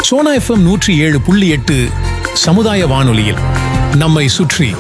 Sona FM நூற்றி ஏழு புள்ளி எட்டு சமுதாய வானொலியில் நம்மை சுற்றி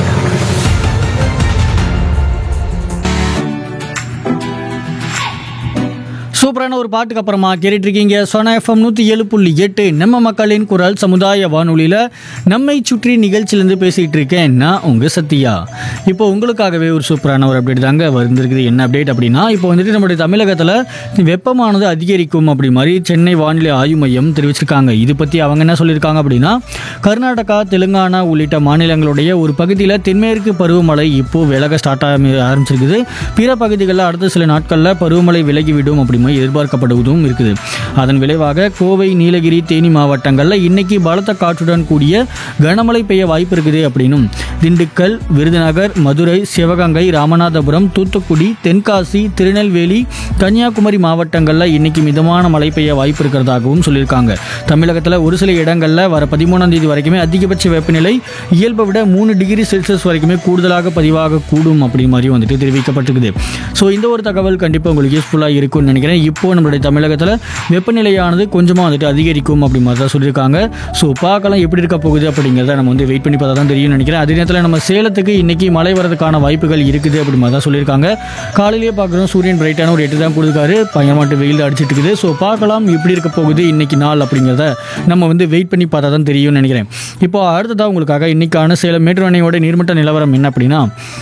சூப்பரான ஒரு பாட்டுக்கு அப்புறமா கேட்டுட்டு இருக்கீங்க சோனா எஃப்எம் நூற்றி ஏழு புள்ளி எட்டு நம்ம மக்களின் குரல் சமுதாய வானொலியில் நம்மை சுற்றி நிகழ்ச்சியிலேருந்து பேசிகிட்டு இருக்கேன் நான் உங்கள் சத்யா இப்போ உங்களுக்காகவே ஒரு சூப்பரான ஒரு அப்டேட் தாங்க வந்திருக்குது என்ன அப்டேட் அப்படின்னா இப்போ வந்துட்டு நம்முடைய தமிழகத்தில் வெப்பமானது அதிகரிக்கும் அப்படி மாதிரி சென்னை வானிலை ஆய்வு மையம் தெரிவிச்சிருக்காங்க இது பற்றி அவங்க என்ன சொல்லியிருக்காங்க அப்படின்னா கர்நாடகா தெலுங்கானா உள்ளிட்ட மாநிலங்களுடைய ஒரு பகுதியில் தென்மேற்கு பருவமழை இப்போ விலக ஸ்டார்ட் ஆரம்பிச்சிருக்குது பிற பகுதிகளில் அடுத்த சில நாட்களில் பருவமழை விலகிவிடும் அப்படி மாதிரி எதிர்பார்க்கப்படுவதும் இருக்குது அதன் விளைவாக கோவை நீலகிரி தேனி மாவட்டங்களில் இன்னைக்கு பலத்த காற்றுடன் கூடிய கனமழை பெய்ய வாய்ப்பு இருக்குது அப்படின்னும் திண்டுக்கல் விருதுநகர் மதுரை சிவகங்கை ராமநாதபுரம் தூத்துக்குடி தென்காசி திருநெல்வேலி கன்னியாகுமரி மாவட்டங்களில் இன்னைக்கு மிதமான மழை பெய்ய வாய்ப்பு இருக்கிறதாகவும் சொல்லியிருக்காங்க தமிழகத்தில் ஒரு சில இடங்களில் வர பதிமூணாம் தேதி வரைக்குமே அதிகபட்ச வெப்பநிலை இயல்பை விட மூணு டிகிரி செல்சியஸ் வரைக்குமே கூடுதலாக பதிவாக கூடும் அப்படி மாதிரி வந்துட்டு தெரிவிக்கப்பட்டிருக்குது ஸோ இந்த ஒரு தகவல் கண்டிப்பாக உங்களுக்கு யூஸ்ஃபுல்லாக இருக்கும்னு நினைக்கிறேன் இப்போ நம்மளுடைய தமிழகத்தில் வெப்பநிலையானது கொஞ்சமாக வந்துட்டு அதிகரிக்கும் அப்படி மாதிரி தான் சொல்லியிருக்காங்க ஸோ பார்க்கலாம் எப்படி இருக்க போகுது அப்படிங்கிறத நம்ம வந்து வெயிட் பண்ணி பார்த்தா தான் தெரியும்னு நினைக்கிறேன் அதே நேரத்தில் நம்ம சேலத்துக்கு இன்னைக்கு மழை வரதுக்கான வாய்ப்புகள் இருக்குது அப்படி மாதிரி தான் சொல்லியிருக்காங்க காலையிலேயே பார்க்குறோம் சூரியன் பிரைட்டான ஒரு எட்டு தான் கொடுத்துருக்காரு பயங்கரமாட்டு வெயில் அடிச்சிட்டு இருக்குது ஸோ பார்க்கலாம் எப்படி இருக்க போகுது இன்னைக்கு நாள் அப்படிங்கிறத நம்ம வந்து வெயிட் பண்ணி பார்த்தா தான் தெரியும்னு நினைக்கிறேன் இப்போ அடுத்ததாக உங்களுக்காக இன்னைக்கான சேலம் மேட்டூர் அணையோட நீர்மட்ட நிலவரம் என்ன அப்படின்னா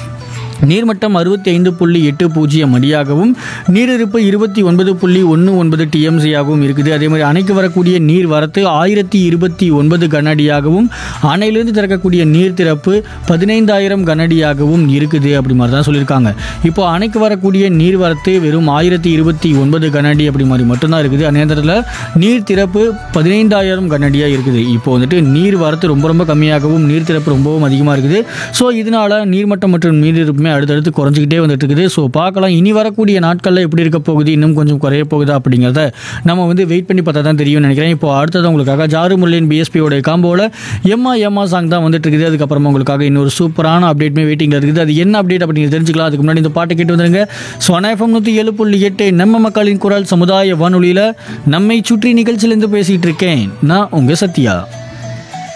நீர்மட்டம் அறுபத்தி ஐந்து புள்ளி எட்டு பூஜ்ஜியம் அடியாகவும் நீரிருப்பு இருபத்தி ஒன்பது புள்ளி ஒன்று ஒன்பது டிஎம்சியாகவும் இருக்குது அதே மாதிரி அணைக்கு வரக்கூடிய நீர் வரத்து ஆயிரத்தி இருபத்தி ஒன்பது கனஅடியாகவும் அணையிலிருந்து திறக்கக்கூடிய நீர் திறப்பு பதினைந்தாயிரம் கனஅடியாகவும் இருக்குது அப்படி மாதிரி தான் சொல்லியிருக்காங்க இப்போ அணைக்கு வரக்கூடிய நீர் வரத்து வெறும் ஆயிரத்தி இருபத்தி ஒன்பது கனஅடி அப்படி மாதிரி மட்டும்தான் இருக்குது அதே நேரத்தில் நீர் திறப்பு பதினைந்தாயிரம் கனஅடியாக இருக்குது இப்போ வந்துட்டு நீர் வரத்து ரொம்ப ரொம்ப கம்மியாகவும் நீர் திறப்பு ரொம்பவும் அதிகமாக இருக்குது ஸோ இதனால நீர்மட்டம் மற்றும் நீரிருப்புமே அடுத்தடுத்து குறைஞ்சிக்கிட்டே வந்துட்டு இருக்குது ஸோ பார்க்கலாம் இனி வரக்கூடிய நாட்களில் எப்படி இருக்க போகுது இன்னும் கொஞ்சம் குறைய போகுதா அப்படிங்கிறத நம்ம வந்து வெயிட் பண்ணி பார்த்தா தான் தெரியும்னு நினைக்கிறேன் இப்போ அடுத்தது உங்களுக்காக ஜாரு முல்லின் பிஎஸ்பியோட காம்போவில் எம்மா எம்மா சாங் தான் வந்துட்டு இருக்குது அதுக்கப்புறமா உங்களுக்காக இன்னொரு சூப்பரான அப்டேட்மே வெயிட்டிங்கில் இருக்குது அது என்ன அப்டேட் அப்படிங்கிறது தெரிஞ்சுக்கலாம் அதுக்கு முன்னாடி இந்த பாட்டை கேட்டு வந்துருங்க சொனாஃபம் நூற்றி ஏழு புள்ளி எட்டு நம்ம மக்களின் குரல் சமுதாய வானொலியில் நம்மை சுற்றி நிகழ்ச்சியிலேருந்து பேசிகிட்டு இருக்கேன் நான் உங்கள் சத்யா